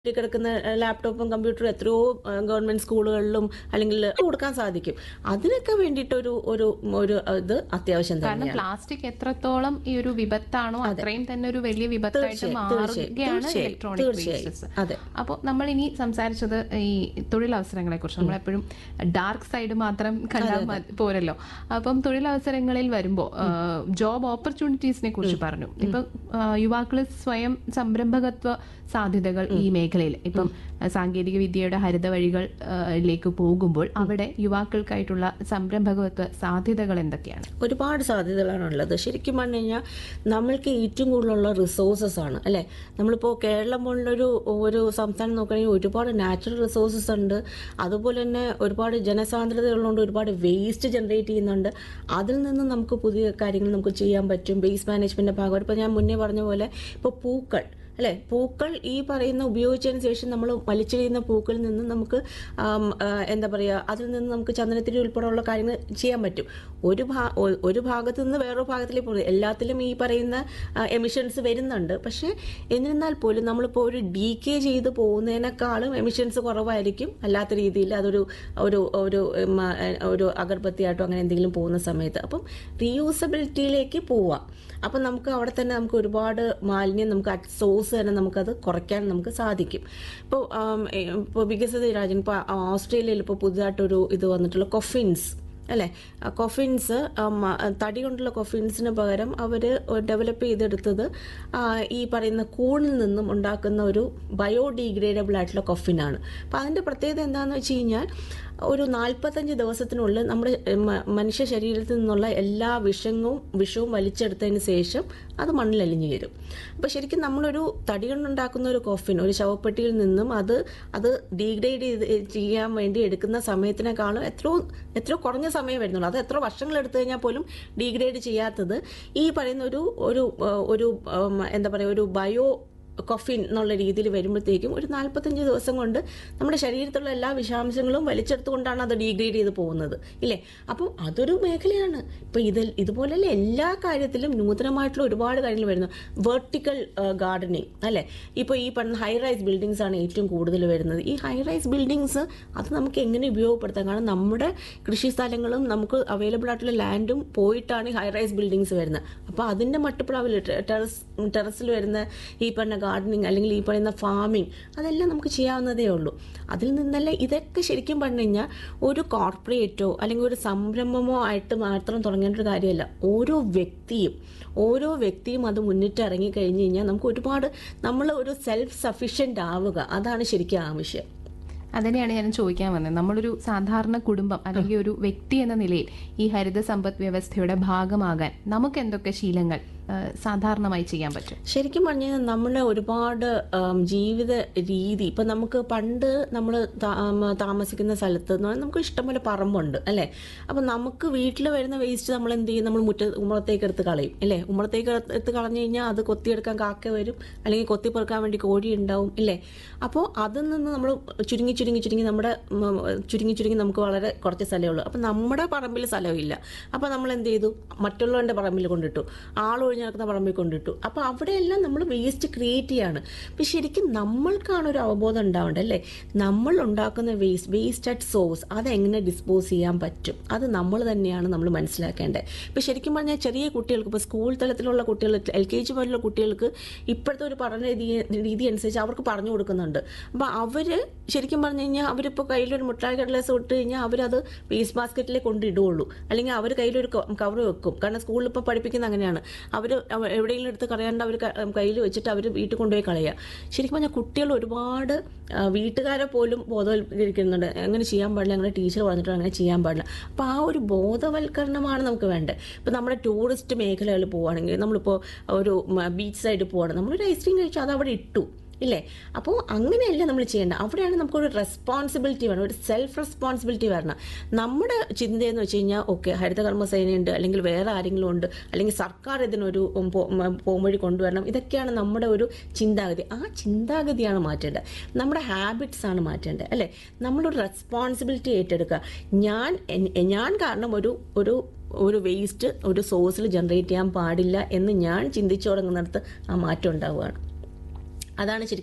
കിടക്കുന്ന ലാപ്ടോപ്പും കമ്പ്യൂട്ടറും എത്രയോ ഗവൺമെന്റ് സ്കൂളുകളിലും അല്ലെങ്കിൽ കൊടുക്കാൻ സാധിക്കും അതിനൊക്കെ വേണ്ടിയിട്ട് ഒരു ഒരു ഒരു ഇത് അത്യാവശ്യം കാരണം തന്നെയാണ് പ്ലാസ്റ്റിക് എത്രത്തോളം ഈ ഒരു വിപത്താണോ അത്രയും തന്നെ ഒരു വലിയ വിപത്തായിട്ട് തീർച്ചയായും, തീർച്ചയായും, മാറുകയാണ് തീർച്ചയായും, ഇലക്ട്രോണിക് തീർച്ചയായും. വേസ്റ്റസ് അതെ. അപ്പോൾ നമ്മൾ ഇനി സംസാരിച്ചത് ഈ തൊഴിലവസരങ്ങളെ കുറിച്ച് നമ്മളെപ്പോഴും ഡാർക്ക് സൈഡ് മാത്രം കണ്ടാൽ മതി- പോരല്ലോ അപ്പം തൊഴിലവസരങ്ങളിൽ വരുമ്പോൾ ജോബ് ഓപ്പർച്യൂണിറ്റീസിനെ കുറിച്ച് പറഞ്ഞു ഇപ്പം യുവാക്കൾ സ്വയം സംരംഭകത്വ സാധ്യതകൾ ഈ മേഖലയിൽ ഇപ്പം സാങ്കേതിക വിദ്യയുടെ ഹരിത വഴികളിലേക്ക് പോകുമ്പോൾ അവിടെ യുവാക്കൾക്കായിട്ടുള്ള സംരംഭകത്വ സാധ്യതകൾ എന്തൊക്കെയാണ് ഒരുപാട് സാധ്യതകളാണ് ഉള്ളത് ശരിക്കും പറഞ്ഞു കഴിഞ്ഞാൽ നമ്മൾക്ക് ഏറ്റവും കൂടുതലുള്ള റിസോഴ്സസ് ആണ് അല്ലേ നമ്മളിപ്പോൾ കേരളം പോലുള്ളൊരു ഒരു സംസ്ഥാനം നോക്കുകയാണെങ്കിൽ ഒരുപാട് നാച്ചുറൽ റിസോഴ്സസ് ഉണ്ട് അതുപോലെ തന്നെ ഒരുപാട് ജനസാന്ദ്രതകളുണ്ട് ഒരുപാട് വേസ്റ്റ് ജനറേറ്റ് ചെയ്യുന്നുണ്ട് അതിൽ നിന്ന് നമുക്ക് പുതിയ കാര്യങ്ങൾ നമുക്ക് ചെയ്യാൻ പറ്റും വേസ്റ്റ് മാനേജ്മെന്റിന്റെ ഭാഗമായിട്ട് ഇപ്പോൾ ഞാൻ മുന്നേ പറഞ്ഞ പോലെ ഇപ്പോൾ പൂക്കൾ അല്ലേ പൂക്കൾ ഈ പറയുന്ന ഉപയോഗിച്ചതിന് ശേഷം നമ്മൾ വലിച്ചെറിയുന്ന പൂക്കളിൽ നിന്ന് നമുക്ക് ആം, ആ, എന്താ പറയുക അതിൽ നിന്ന് നമുക്ക് ചന്ദനത്തിരി ഉൾപ്പെടെയുള്ള കാര്യങ്ങൾ ചെയ്യാൻ പറ്റും ഒരു ഭാ ഒ- ഒരു ഭാഗത്ത് നിന്ന് വേറൊരു ഭാഗത്തിലേക്ക് പോകുന്നത് എല്ലാത്തിലും ഈ പറയുന്ന എമിഷൻസ് വരുന്നുണ്ട് പക്ഷേ എന്നിരുന്നാൽ പോലും നമ്മളിപ്പോൾ ഒരു ഡി കെ ചെയ്ത് പോകുന്നതിനേക്കാളും എമിഷൻസ് കുറവായിരിക്കും അല്ലാത്ത രീതിയിൽ അതൊരു ഒരു ഒരു ഉം, ആ, ഒരു അഗർബത്തിയായിട്ടോ അങ്ങനെ എന്തെങ്കിലും പോകുന്ന സമയത്ത് അപ്പം റീയൂസബിലിറ്റിയിലേക്ക് പോവാം അപ്പം നമുക്ക് അവിടെ തന്നെ നമുക്ക് ഒരുപാട് മാലിന്യം നമുക്ക് അറ്റ് സോഴ്സ് തന്നെ നമുക്കത് കുറയ്ക്കാൻ നമുക്ക് സാധിക്കും ഇപ്പോൾ ഇപ്പോൾ വികസിത രാജ്യം ഇപ്പോൾ ഓസ്ട്രേലിയയിൽ ഇപ്പോൾ പുതുതായിട്ടൊരു ഇത് വന്നിട്ടുള്ള കൊഫിൻസ് അല്ലേ കൊഫിൻസ് തടി കൊണ്ടുള്ള കൊഫിൻസിന് പകരം അവർ ഡെവലപ്പ് ചെയ്തെടുത്തത് ആ, ഈ പറയുന്ന കൂണിൽ നിന്നും ഉണ്ടാക്കുന്ന ഒരു ബയോഡീഗ്രേഡബിൾ ആയിട്ടുള്ള കൊഫിനാണ് അപ്പം അതിൻ്റെ പ്രത്യേകത എന്താണെന്ന് വെച്ച് കഴിഞ്ഞാൽ ഒരു നാൽപ്പത്തഞ്ച് ദിവസത്തിനുള്ളിൽ നമ്മുടെ മ- മനുഷ്യ ശരീരത്തിൽ നിന്നുള്ള എല്ലാ വിഷവും വിഷവും വലിച്ചെടുത്തതിന് ശേഷം അത് മണ്ണിലലിഞ്ഞു ചേരും അപ്പോൾ ശരിക്കും നമ്മളൊരു തടി കൊണ്ടുണ്ടാക്കുന്ന ഒരു കോഫിൻ ഒരു ശവപ്പെട്ടിയിൽ നിന്നും അത് അത് ഡീഗ്രേഡ് ചെയ്ത് ചെയ്യാൻ വേണ്ടി എടുക്കുന്ന സമയത്തിനേക്കാളും എത്രയോ എത്രയോ കുറഞ്ഞ സമയം വരുന്നുള്ളൂ അത് എത്ര വർഷങ്ങൾ എടുത്തു കഴിഞ്ഞാൽ പോലും ഡീഗ്രേഡ് ചെയ്യാത്തത് ഈ പറയുന്ന ഒരു ഒരു ഏഹ്, ഒരു ഉം, എന്താ പറയുക ഒരു ബയോ കൊഫിൻ എന്നുള്ള രീതിയിൽ വരുമ്പോഴത്തേക്കും ഒരു നാൽപ്പത്തഞ്ച് ദിവസം കൊണ്ട് നമ്മുടെ ശരീരത്തിലുള്ള എല്ലാ വിഷാംശങ്ങളും വലിച്ചെടുത്തുകൊണ്ടാണ് അത് ഡീഗ്രേഡ് ചെയ്ത് പോകുന്നത് ഇല്ലേ അപ്പം അതൊരു മേഖലയാണ് ഇപ്പം ഇതിൽ ഇതുപോലെയുള്ള എല്ലാ കാര്യത്തിലും നൂതനമായിട്ടുള്ള ഒരുപാട് കാര്യങ്ങൾ വരുന്നു വെർട്ടിക്കൽ ഗാർഡനിങ് അല്ലേ ഇപ്പോൾ ഈ പറഞ്ഞ ഹൈ റൈസ് ബിൽഡിങ്സ് ആണ് ഏറ്റവും കൂടുതൽ വരുന്നത് ഈ ഹൈ റൈസ് ബിൽഡിങ്സ് അത് നമുക്ക് എങ്ങനെ ഉപയോഗപ്പെടുത്താം കാരണം നമ്മുടെ കൃഷി സ്ഥലങ്ങളും നമുക്ക് അവൈലബിൾ ആയിട്ടുള്ള ലാൻഡും പോയിട്ടാണ് ഈ ഹൈ റൈസ് ബിൽഡിങ്സ് വരുന്നത് അപ്പോൾ അതിൻ്റെ മട്ടുപ്രാവിൽ ടെറസ് ടെറസിൽ വരുന്ന ഈ പറഞ്ഞ ഗാർഡനിങ് അല്ലെങ്കിൽ ഈ പറയുന്ന ഫാമിംഗ് അതെല്ലാം നമുക്ക് ചെയ്യാവുന്നതേ ഉള്ളൂ അതിൽ നിന്നെല്ലാം ഇതൊക്കെ ശരിക്കും പറഞ്ഞു കഴിഞ്ഞാൽ ഒരു കോർപ്പറേറ്റോ അല്ലെങ്കിൽ ഒരു സംരംഭമോ ആയിട്ട് മാത്രം തുടങ്ങേണ്ട ഒരു കാര്യമല്ല ഓരോ വ്യക്തിയും ഓരോ വ്യക്തിയും അത് മുന്നിട്ട് ഇറങ്ങി കഴിഞ്ഞ് കഴിഞ്ഞാൽ നമുക്ക് ഒരുപാട് നമ്മൾ ഒരു സെൽഫ് സഫീഷ്യൻ്റ് ആവുക അതാണ് ശരിക്കും ആവശ്യം അതിനെയാണ് ഞാൻ ചോദിക്കാൻ വന്നത് നമ്മളൊരു സാധാരണ കുടുംബം അല്ലെങ്കിൽ ഒരു വ്യക്തി എന്ന നിലയിൽ ഈ ഹരിത സമ്പദ് വ്യവസ്ഥയുടെ ഭാഗമാകാൻ നമുക്ക് എന്തൊക്കെ ശീലങ്ങൾ ആ, സാധാരണമായി ചെയ്യാൻ പറ്റും ശരിക്കും പറഞ്ഞു കഴിഞ്ഞാൽ നമ്മുടെ ഒരുപാട് ആം, ജീവിത രീതി ഇപ്പം നമുക്ക് പണ്ട് നമ്മൾ താമസിക്കുന്ന സ്ഥലത്ത് എന്ന് പറഞ്ഞാൽ നമുക്ക് ഇഷ്ടംപോലെ പറമ്പുണ്ട് അല്ലേ അപ്പം നമുക്ക് വീട്ടിൽ വരുന്ന വേസ്റ്റ് നമ്മൾ എന്ത് ചെയ്യും നമ്മൾ മുറ്റ ഉമ്മറത്തേക്ക് എടുത്ത് കളയും അല്ലേ ഉമ്മറത്തേക്ക് എടുത്ത് കളഞ്ഞു കഴിഞ്ഞാൽ അത് കൊത്തിയെടുക്കാൻ കാക്ക വരും അല്ലെങ്കിൽ കൊത്തിപ്പെറുക്കാൻ വേണ്ടി കോഴി ഉണ്ടാവും ഇല്ലേ അപ്പോൾ അതിൽ നിന്ന് നമ്മൾ ചുരുങ്ങി ചുരുങ്ങി ചുരുങ്ങി നമ്മുടെ ഉം, ചുരുങ്ങി ചുരുങ്ങി നമുക്ക് വളരെ കുറച്ച് സ്ഥലമേ ഉള്ളൂ അപ്പം നമ്മുടെ പറമ്പിൽ സ്ഥലമില്ല അപ്പോൾ നമ്മൾ എന്ത് ചെയ്തു മറ്റുള്ളവരുടെ പറമ്പിൽ കൊണ്ടിട്ടു ആളൊഴിഞ്ഞ് നടക്കുന്ന പറമ്പിൽ കൊണ്ടിട്ടു അപ്പോൾ അവിടെയെല്ലാം നമ്മൾ വേസ്റ്റ് ക്രിയേറ്റ് ചെയ്യാണ് അപ്പം ശരിക്കും നമ്മൾക്കാണ് ഒരു അവബോധം ഉണ്ടാവേണ്ടത് അല്ലേ നമ്മൾ ഉണ്ടാക്കുന്ന വേസ്റ്റ് വേസ്റ്റ് അറ്റ് സോഴ്സ് അതെങ്ങനെ ഡിസ്പോസ് ചെയ്യാൻ പറ്റും അത് നമ്മൾ തന്നെയാണ് നമ്മൾ മനസ്സിലാക്കേണ്ടത് ഇപ്പം ശരിക്കും പറഞ്ഞാൽ ചെറിയ കുട്ടികൾക്ക് ഇപ്പോൾ സ്കൂൾ തലത്തിലുള്ള കുട്ടികൾ എൽ കെ ജി പോലുള്ള കുട്ടികൾക്ക് ഇപ്പോഴത്തെ ഒരു പഠന രീതി രീതി അനുസരിച്ച് അവർക്ക് പറഞ്ഞു കൊടുക്കുന്നുണ്ട് അപ്പോൾ അവർ ശരിക്കും പറഞ്ഞു കഴിഞ്ഞാൽ അവരിപ്പോൾ കയ്യിലൊരു മുട്ടായി കടലാസ് ഇട്ട് കഴിഞ്ഞാൽ അവരത് വേസ്റ്റ് ബാസ്ക്കറ്റിലേക്ക് കൊണ്ടിടുകയുള്ളൂ അല്ലെങ്കിൽ അവർ കയ്യിലൊരു കവർ വെക്കും കാരണം സ്കൂളിൽ ഇപ്പോൾ പഠിപ്പിക്കുന്ന അങ്ങനെയാണ് അവർ എവിടെയെങ്കിലും എടുത്ത് കളയാണ്ട് അവർ കയ്യിൽ വെച്ചിട്ട് അവർ വീട്ടിൽ കൊണ്ടുപോയി കളയുക ശരിക്കും പറഞ്ഞാൽ കുട്ടികൾ ഒരുപാട് ആ, വീട്ടുകാരെ പോലും ബോധവൽക്കരിക്കുന്നുണ്ട് അങ്ങനെ ചെയ്യാൻ പാടില്ല അങ്ങനെ ടീച്ചർ പറഞ്ഞിട്ട് അങ്ങനെ ചെയ്യാൻ പാടില്ല അപ്പോൾ ആ ഒരു ബോധവൽക്കരണമാണ് നമുക്ക് വേണ്ടത് ഇപ്പോൾ നമ്മുടെ ടൂറിസ്റ്റ് മേഖലകളിൽ പോവുകയാണെങ്കിൽ നമ്മളിപ്പോൾ ഒരു ബീച്ച് സൈഡിൽ പോവുകയാണ് നമ്മളൊരു ഐസ്ക്രീം കഴിച്ചു അത് അവിടെ ഇട്ടു ഇല്ലേ അപ്പോൾ അങ്ങനെയല്ല നമ്മൾ ചെയ്യേണ്ടത് അവിടെയാണ് നമുക്കൊരു റെസ്പോൺസിബിലിറ്റി വേണം ഒരു സെൽഫ് റെസ്പോൺസിബിലിറ്റി വരണം നമ്മുടെ ചിന്തയെന്ന് വെച്ച് കഴിഞ്ഞാൽ ഓക്കെ ഹരിതകർമ്മ സേനയുണ്ട് അല്ലെങ്കിൽ വേറെ ആരെങ്കിലും ഉണ്ട് അല്ലെങ്കിൽ സർക്കാർ ഇതിനൊരു ഉം, പോ- ഉം, പോംവഴി കൊണ്ടുവരണം ഇതൊക്കെയാണ് നമ്മുടെ ഒരു ചിന്താഗതി ആ ചിന്താഗതിയാണ് മാറ്റേണ്ടത് നമ്മുടെ ഹാബിറ്റ്സ് ആണ് മാറ്റേണ്ടത് അല്ലേ നമ്മളൊരു റെസ്പോൺസിബിലിറ്റി ഏറ്റെടുക്കുക ഞാൻ എൻ- ഞാൻ കാരണം ഒരു ഒരു ഒരു വേസ്റ്റ് ഒരു സോഴ്സിൽ ജനറേറ്റ് ചെയ്യാൻ പാടില്ല എന്ന് ഞാൻ ചിന്തിച്ചു തുടങ്ങുന്നിടത്ത് ആ മാറ്റം ഉണ്ടാവുകയാണ് അതാണ് ശരിക്കും